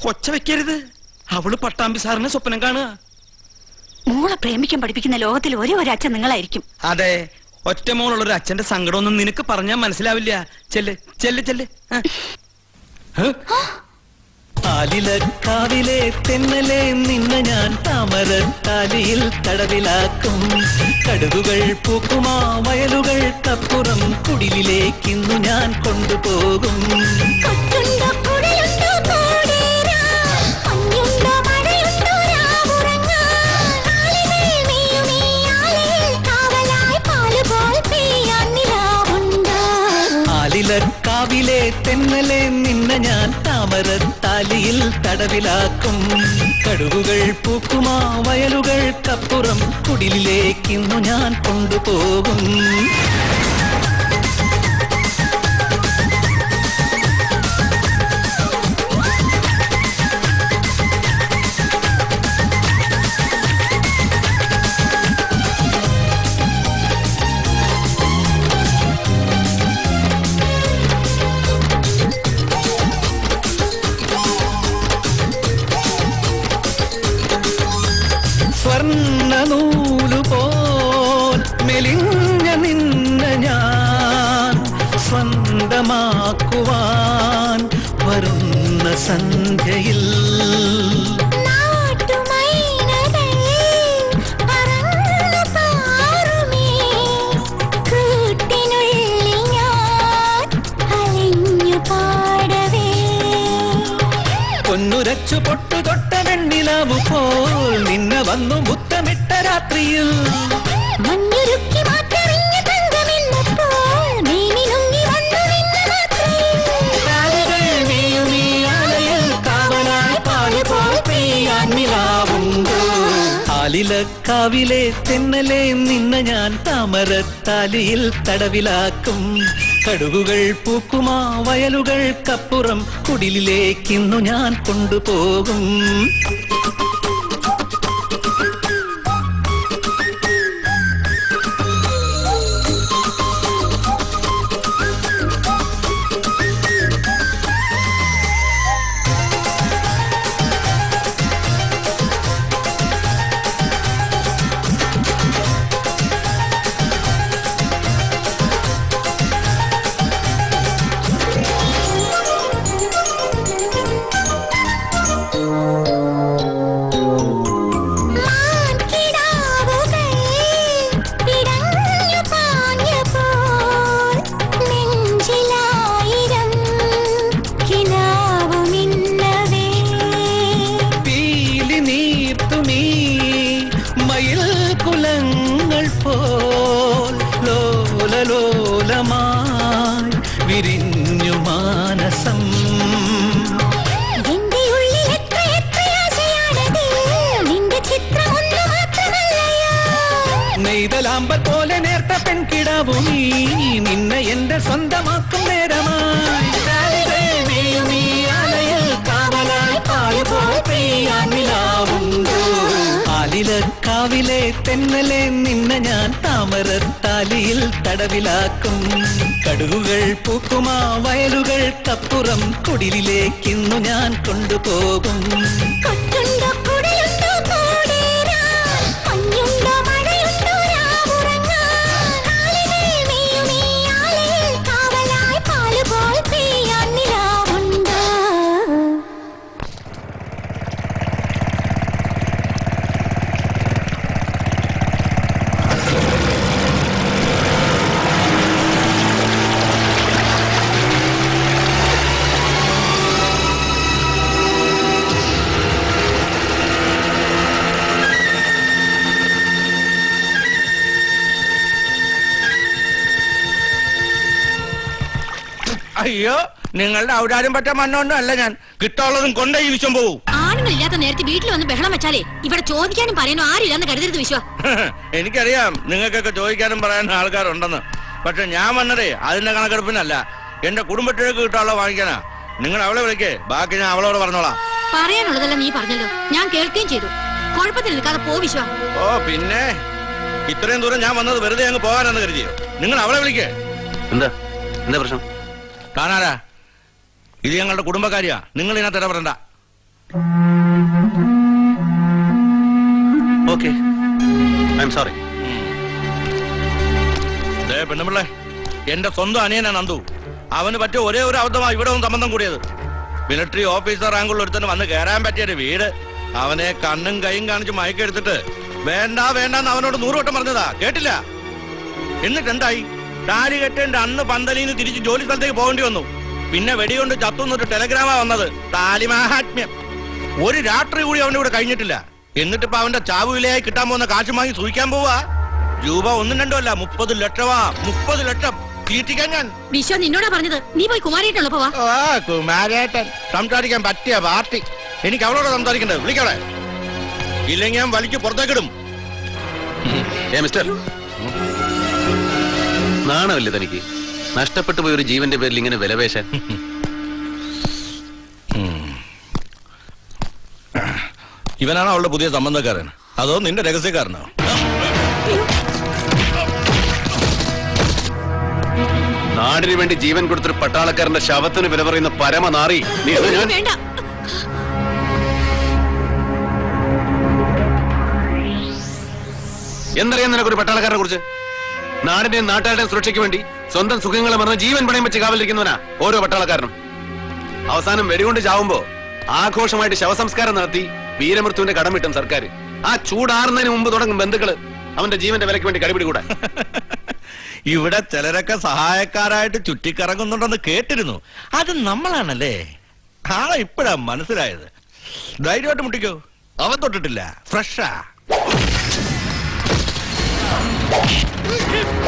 കൊച്ച വെക്കരുത് അവള് പട്ടാമ്പി സാറിനെ സ്വപ്നം കാണുക മോളെ പ്രേമിക്കാൻ പഠിപ്പിക്കുന്ന ലോകത്തിൽ ഒരേ ഒരു അച്ഛൻ നിങ്ങളായിരിക്കും അതെ ഒറ്റ മോളുള്ള ഒരു അച്ഛന്റെ സങ്കടമൊന്നും നിനക്ക് പറഞ്ഞാൽ മനസ്സിലാവില്ല ചെല്ല് ചെല്ല് ചെല്ല് ആ. ആലിലക്കാവിലെ തെന്നലെ നിന്നെ ഞാൻ താമരത്താലിയിൽ തടവിലാക്കും കടുകുകൾ പൂക്കുമാ വയലുകൾക്കപ്പുറം കുടിലിലേക്കിന്നു ഞാൻ കൊണ്ടുപോകും കൊട്ടുണ്ടോ കുടലുണ്ടോ കോടേരാ മഞ്ഞുണ്ടോ മഴയുണ്ടോ രാവുറങ്ങാൻ ആലികൾ മേയുമീ ആലയിൽ കാവലായി പാലുപോൽ പെയ്യാൻ നിലാവുണ്ടോ ആലിലക്കാവിലെ തെന്നലെ നിന്നെ ഞാൻ താമരത്താലിയിൽ തടവിലാക്കും കടുകുകൾ പൂക്കുമാ വയലുകൾക്കപ്പുറം കുടിലിലേക്കിന്നു ഞാൻ കൊണ്ടുപോകും സ്വർണ്ണ നൂലുപോൽ മെലിഞ്ഞ നിന്ന ഞാൻ സ്വന്തമാക്കുവാൻ വരുന്ന സന്ധ്യയിൽ നാട്ടുമൈനകൾ പറന്നു പാറുമേ കൂട്ടിനുള്ളിൽ ഞാൻ അലിഞ്ഞു പാടവേ പൊന്നുരച്ചു പൊട്ടു തൊട്ട വെണ്ണിലാവു പോൽ നിന്നെ വന്നു മുത്തമിട്ട രാത്രിയിൽ മഞ്ഞുരുക്കി മാറ്ററിഞ്ഞ തങ്കമെന്നപ്പോൾ മേനിനുങ്ങി വന്നു നിന്ന മാത്രയിൽ രാവുകൾ നീയും ഈ ആലയിൽ കാവലായി പാലുപോൽ പെയ്യാൻ നിലാവുണ്ടോ ആലിലക്കാവിലെ തെന്നലെ നിന്നെ ഞാൻ താമരത്താലിയിൽ തടവിലാക്കും കടുകുകൾ പൂക്കുമാ വയലുകൾക്കപ്പുറം കുടിലിലേക്കിന്നു ഞാൻ കൊണ്ടുപോകും മാൻകിടാവുകൾ പിടഞ്ഞു പാഞ്ഞപ്പോൾ നെഞ്ചിലായിരം കിനാവു മിന്നവേ പീലി നീർത്തുമീ മയിൽ കുലങ്ങൾ പോൽ ലോലലോലമായി വിരിഞ്ഞു മാനസം എന്റെ ഉള്ളിൽ എത്ര എത്ര ആശയാണത് നിന്റെ ചിത്രം ഒന്ന് മാത്രമല്ലയോ നെയ്തലാമ്പൽ പോലെ നേർത്ത പെൺകിടാവു നീ നിന്നെ എന്റെ സ്വന്തമാക്കും നേരമായി രാവിലെ നീയും ഈ ആലയിൽ കാവലായി പാലുപോൽ പെയ്യാൻ നിലാവുണ്ടോ ആലിലക്കാവിലെ തെന്നലെ നിന്നെ ഞാൻ താമരത്താലിയിൽ തടവിലാക്കും കടുകുകൾ പൂക്കുമാ വയലുകൾക്കപ്പുറം കുടിലിലേക്കിന്നു ഞാൻ കൊണ്ടുപോകും കൊട്ടുണ്ടോ കുടലുണ്ടോ കോടേരാ മഞ്ഞുണ്ടോ മഴയുണ്ടോ രാവുറങ്ങാൻ ആലികൾ മേയുമീ ആലയിൽ കാവലായി പാലുപോൽ പെയ്യാൻ നിലാവുണ്ടോ അയ്യോ നിങ്ങളുടെ ഔടാര്യം പറ്റാൻ മണ്ണൊന്നും അല്ല ഞാൻ കിട്ടാനുള്ളതും കൊണ്ടേ ഈ വിശ്വം പോവും ആണുങ്ങളില്ലാത്ത നേരത്തെ വീട്ടിൽ വന്ന് ബഹളം വെച്ചാലേ ഇവിടെ ചോദിക്കാനും പറയാനും ആരുമില്ലെന്ന് കരുതരുത് വിശ്വ എനിക്കറിയാം നിങ്ങൾക്കൊക്കെ ചോദിക്കാനും പറയാനും ആൾക്കാരുണ്ടെന്ന് പക്ഷെ ഞാൻ വന്നതേ അതിന്റെ കണക്കെടുപ്പിനല്ല എന്റെ കുടുംബത്തിലേക്ക് കിട്ടാനുള്ള വാങ്ങിക്കാനാ നിങ്ങൾ അവളെ വിളിക്കേ ബാക്കി ഞാൻ അവളോട് പറഞ്ഞോളാം പറയാനുള്ളതെല്ലാം നീ പറഞ്ഞല്ലോ ഞാൻ കേൾക്കുകയും ചെയ്തു കുഴപ്പത്തിൽ നിൽക്കാതെ പോ വിശ്വ ഓ പിന്നെ ഇത്രയും ദൂരം ഞാൻ വന്നത് വെറുതെ അങ്ങ് പോകാനെന്ന് കരുതിയോ നിങ്ങൾ അവളെ വിളിക്കേ എന്താ എന്താ പ്രശ്നം കാണാരാ ഇത് ഞങ്ങളുടെ കുടുംബക്കാരിയാ നിങ്ങൾ ഇതിനകത്ത് ഇടപെടണ്ട ഓക്കെ ഐ എം സോറി ദേ പെണ്ണുപിള്ളേ എന്റെ സ്വന്തം അനിയനാ നന്ദു അവന് പറ്റിയ ഒരേ ഒരു അബദ്ധമാ ഇവിടെ ഒന്ന് സംബന്ധം കൂടിയത് മിലിറ്ററി ഓഫീസർ റാങ്കുള്ള ഒരുത്തന് വന്ന് കയറാൻ പറ്റിയ ഒരു വീട് അവനെ കണ്ണും കൈയും കാണിച്ച് മയക്കെടുത്തിട്ട് വേണ്ട വേണ്ടെന്ന് അവനോട് നൂറുവട്ടം പറഞ്ഞതാ കേട്ടില്ല എന്നിട്ട് എന്തായി താലി കെട്ടേണ്ട അന്ന് പന്തലിന്ന് തിരിച്ച് ജോലി സ്ഥലത്തേക്ക് പോകേണ്ടി വന്നു പിന്നെ വെടികൊണ്ട് ചത്തുന്നൊരു ടെലഗ്രാമാ വന്നത് താലി മാഹാത്മ്യം ഒരു രാത്രി കൂടി അവന്റെ കൂടെ കഴിഞ്ഞിട്ടില്ല എന്നിട്ടിപ്പോ അവന്റെ ചാവ് വിലയായി കിട്ടാൻ പോകുന്ന കാശ് വാങ്ങി സൂഹിക്കാൻ പോവാ രൂപ ഒന്നും രണ്ടും അല്ല മുപ്പത് ലക്ഷമാ മുപ്പത് ലക്ഷം തീറ്റിക്കാൻ ഞാൻ വിശ്വ നിന്നോടാ പറഞ്ഞത് നീ പോയി കുമാരിയിട്ടുള്ളപ്പോ വാ ആ കുമാരേട്ടൻ സംസാരിക്കാൻ പറ്റിയ പാർട്ടി എനിക്ക് അവളോട് സംസാരിക്കണ്ടത് വിളിക്കവളെ ഇല്ലെങ്കിൽ ഞാൻ വലിക്ക് പുറത്തേക്കിടും ഏ മിസ്റ്റർ നാണമല്ലേ തനിക്ക് നഷ്ടപ്പെട്ടു പോയ ഒരു ജീവന്റെ പേരിൽ ഇങ്ങനെ വിലപേശാൻ ഇവനാണോ അവളുടെ പുതിയ സംബന്ധക്കാരൻ അതോ നിന്റെ രഹസ്യക്കാരനോ നാടിന് വേണ്ടി ജീവൻ കൊടുത്തൊരു പട്ടാളക്കാരന്റെ ശവത്തിന് വില പറയുന്ന പരമനാറി നീ അത് ഞാൻ വേണ്ട എന്തറിയാം നിനക്കൊരു പട്ടാളക്കാരനെ കുറിച്ച് നാടിന്റെയും നാട്ടുകാരുടെയും സുരക്ഷയ്ക്ക് വേണ്ടി സ്വന്തം സുഖങ്ങളെ മറന്ന് ജീവൻ പണയം വെച്ച് കാവലിരിക്കുന്നവനാ ഓരോ പട്ടാളക്കാരനും അവസാനം വെടികൊണ്ട് ചാവുമ്പോ ആഘോഷമായിട്ട് ശവസംസ്കാരം നടത്തി വീരമൃത്യുവിന്റെ കടം വിട്ടും സർക്കാർ ആ ചൂടാറുന്നതിന് മുമ്പ് തുടങ്ങും ബന്ധുക്കള് അവന്റെ ജീവന്റെ വിലയ്ക്ക് വേണ്ടി കടിപിടി കൂടാ ഇവിടെ ചിലരൊക്കെ സഹായക്കാരായിട്ട് ചുറ്റിക്കറങ്ങുന്നുണ്ടെന്ന് കേട്ടിരുന്നു അത് നമ്മളാണല്ലേ ആളെ ഇപ്പഴാ മനസ്സിലായത് ധൈര്യമായിട്ട് മുട്ടിക്കോ അവൻ തൊട്ടിട്ടില്ല ഫ്രഷാ